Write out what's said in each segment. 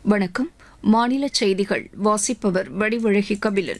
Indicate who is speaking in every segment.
Speaker 1: வணக்கம் மாநில செய்திகள் வாசிப்பவர் வடிவழகி கபிலன்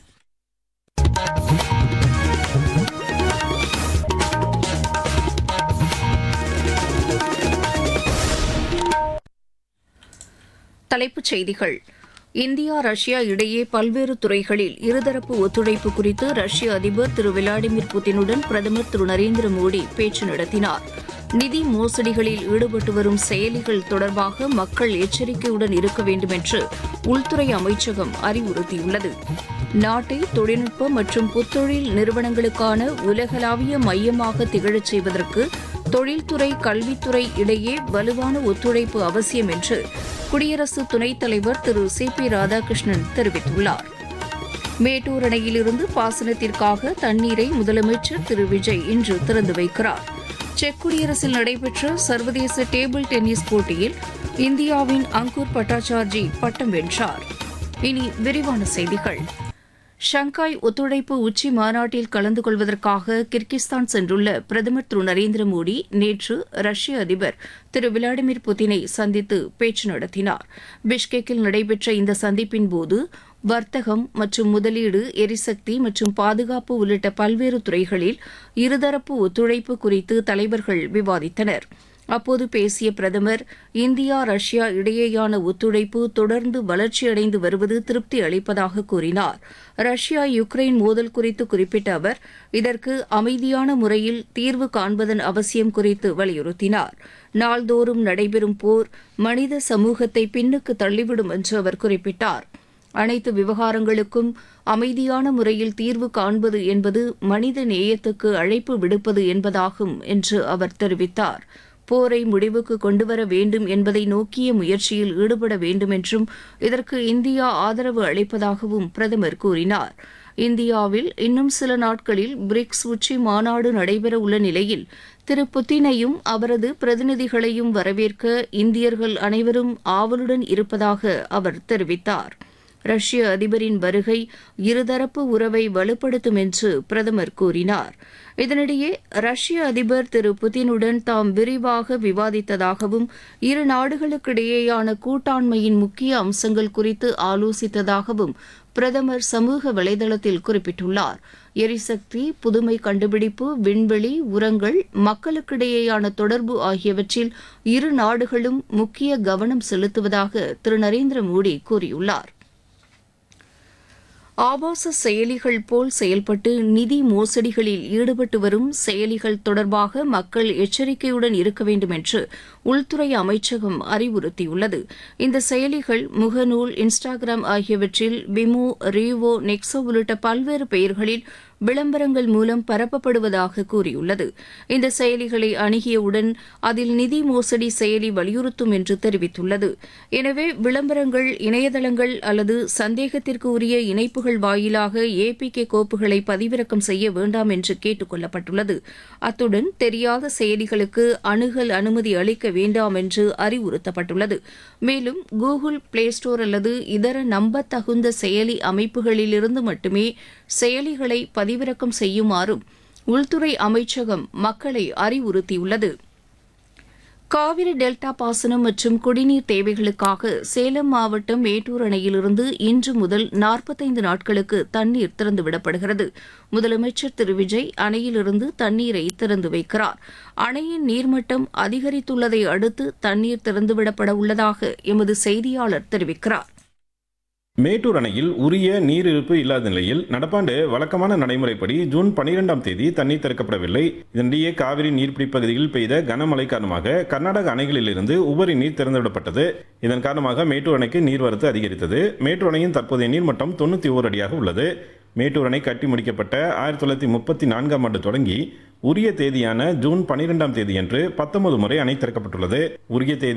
Speaker 1: தலைப்புச் செய்திகள் இந்தியா ரஷ்யா இடையே பல்வேறு துறைகளில் இருதரப்பு ஒத்துழைப்பு குறித்து ரஷ்ய அதிபர் திரு விளாடிமிர் புதினுடன் பிரதமர் திரு நரேந்திர மோடி பேச்சு நடத்தினார் நிதி மோசடிகளில் ஈடுபட்டு வரும் செயலிகள் தொடர்பாக மக்கள் எச்சரிக்கையுடன் இருக்க வேண்டும் என்று உள்துறை அமைச்சகம் அறிவுறுத்தியுள்ளது நாட்டை தொழில்நுட்ப மற்றும் புத்தொழில் நிறுவனங்களுக்கான உலகளாவிய மையமாக திகழச் செய்வதற்கு தொழில்துறை கல்வித்துறை இடையே வலுவான ஒத்துழைப்பு அவசியம் என்று குடியரசு துணைத் தலைவர் திரு சி பி ராதாகிருஷ்ணன் தெரிவித்துள்ளார் மேட்டூர் அணையிலிருந்து பாசனத்திற்காக தண்ணீரை முதலமைச்சர் திரு விஜய் இன்று திறந்து வைக்கிறார் செக் குடியரசில் நடைபெற்ற சர்வதேச டேபிள் டென்னிஸ் போட்டியில் இந்தியாவின் அங்கூர் பட்டாச்சார்ஜி பட்டம் வென்றார் இனி விரிவான செய்திகள் ஷங்காய் ஒத்துழைப்பு உச்சி மாநாட்டில் கலந்து கொள்வதற்காக கிர்கிஸ்தான் சென்றுள்ள பிரதமர் திரு நரேந்திர மோடி நேற்று ரஷ்ய அதிபர் திரு விளாடிமிர் புதினை சந்தித்து பேச்சு நடத்தினார் பிஷ்கெக்கில் நடைபெற்ற இந்த சந்திப்பின் போது வர்த்தகம் மற்றும் முதலீடு எரிசக்தி மற்றும் பாதுகாப்பு உள்ளிட்ட பல்வேறு துறைகளில் இருதரப்பு ஒத்துழைப்பு குறித்து தலைவர்கள் விவாதித்தனர் அப்போது பேசிய பிரதமர் இந்தியா ரஷ்யா இடையேயான ஒத்துழைப்பு தொடர்ந்து வளர்ச்சியடைந்து வருவது திருப்தி அளிப்பதாக கூறினார் ரஷ்யா யுக்ரைன் மோதல் குறித்து குறிப்பிட்ட அவர் இதற்கு அமைதியான முறையில் தீர்வு காண்பதன் அவசியம் குறித்து வலியுறுத்தினார் நாள்தோறும் நடைபெறும் போர் மனித சமூகத்தை பின்னுக்கு தள்ளிவிடும் என்று அவர் குறிப்பிட்டார் அனைத்து விவகாரங்களுக்கும் அமைதியான முறையில் தீர்வு காண்பது என்பது மனித நேயத்துக்கு அழைப்பு விடுப்பது என்பதாகும் என்று அவர் தெரிவித்தார் போரை முடிவுக்கு கொண்டுவர வேண்டும் என்பதை நோக்கிய முயற்சியில் ஈடுபட வேண்டும் என்றும் இதற்கு இந்தியா ஆதரவு அளிப்பதாகவும் பிரதமர் கூறினார் இந்தியாவில் இன்னும் சில நாட்களில் பிரிக்ஸ் உச்சி மாநாடு நடைபெற உள்ள நிலையில் திரு புத்தினையும் அவரது பிரதிநிதிகளையும் வரவேற்க இந்தியர்கள் அனைவரும் ஆவலுடன் இருப்பதாக அவர் தெரிவித்தார் ரஷ்ய அதிபரின் வருகை இருதரப்பு உறவை வலுப்படுத்தும் என்று பிரதமர் கூறினார் இதனிடையே ரஷ்ய அதிபர் திரு புதினுடன் தாம் விரிவாக விவாதித்ததாகவும் இரு நாடுகளுக்கிடையேயான கூட்டாண்மையின் முக்கிய அம்சங்கள் குறித்து ஆலோசித்ததாகவும் பிரதமர் சமூக வலைதளத்தில் குறிப்பிட்டுள்ளார் எரிசக்தி புதுமை கண்டுபிடிப்பு விண்வெளி உரங்கள் மக்களுக்கிடையேயான தொடர்பு ஆகியவற்றில் இரு நாடுகளும் முக்கிய கவனம் செலுத்துவதாக திரு நரேந்திர மோடி கூறியுள்ளார் ஆபாச செயலிகள் போல் செயல்பட்டு நிதி மோசடிகளில் ஈடுபட்டு வரும் செயலிகள் தொடர்பாக மக்கள் எச்சரிக்கையுடன் இருக்க வேண்டும் என்று உள்துறை அமைச்சகம் அறிவுறுத்தியுள்ளது இந்த செயலிகள் முகநூல் இன்ஸ்டாகிராம் ஆகியவற்றில் பிமோ ரீவோ நெக்ஸோ உள்ளிட்ட பல்வேறு பெயர்களில் விளம்பரங்கள் மூலம் பரப்பப்படுவதாக கூறியுள்ளது இந்த செயலிகளை அணுகியவுடன் அதில் நிதி மோசடி செயலி வலியுறுத்தும் என்று தெரிவித்துள்ளது எனவே விளம்பரங்கள் இணையதளங்கள் அல்லது சந்தேகத்திற்கு உரிய இணைப்புகள் வாயிலாக ஏபிகே கோப்புகளை பதிவிறக்கம் செய்ய வேண்டாம் என்று கேட்டுக் கொள்ளப்பட்டுள்ளது அத்துடன் தெரியாத செயலிகளுக்கு அணுகல் அனுமதி அளிக்க வேண்டாம் என்று அறிவுறுத்தப்பட்டுள்ளது மேலும் கூகுள் பிளே ஸ்டோர் அல்லது இதர நம்பத்தகுந்த செயலி அமைப்புகளிலிருந்து மட்டுமே செயலிகளை பதிவிறக்கம் செய்யுமாறும் உள்துறை அமைச்சகம் மக்களை அறிவுறுத்தியுள்ளது காவிரி டெல்டா பாசனம் மற்றும் குடிநீர் தேவைகளுக்காக சேலம் மாவட்டம் மேட்டூர் அணையிலிருந்து இன்று முதல் நாற்பத்தைந்து நாட்களுக்கு தண்ணீர் திறந்துவிடப்படுகிறது முதலமைச்சர் திரு விஜய் அணையிலிருந்து தண்ணீரை திறந்து வைக்கிறார் அணையின் நீர்மட்டம் அதிகரித்துள்ளதை அடுத்து தண்ணீர் திறந்துவிடப்பட உள்ளதாக எமது செய்தியாளர் தெரிவிக்கிறார்
Speaker 2: மேட்டூர் அணையில் உரிய நீர் இருப்பு இல்லாத நிலையில் நடப்பாண்டு வழக்கமான நடைமுறைப்படி ஜூன் பனிரெண்டாம் தேதி தண்ணீர் திறக்கப்படவில்லை இதனிடையே காவிரி நீர்பிடி பகுதியில் பெய்த கனமழை காரணமாக கர்நாடக அணைகளிலிருந்து உபரி நீர் திறந்துவிடப்பட்டது இதன் காரணமாக மேட்டூர் அணைக்கு நீர்வரத்து அதிகரித்தது மேட்டூர் அணையின் தற்போதைய நீர்மட்டம் தொண்ணூத்தி ஓர் அடியாக உள்ளது மேட்டூர் அணை கட்டி முடிக்கப்பட்ட ஆயிரத்தி தொள்ளாயிரத்தி முப்பத்தி நான்காம் ஆண்டு தொடங்கி உரிய தேதியான ஜூன் பனிரெண்டாம் தேதியன்று பத்தொன்பது முறை அணை திறக்கப்பட்டுள்ளது உரிய தேதி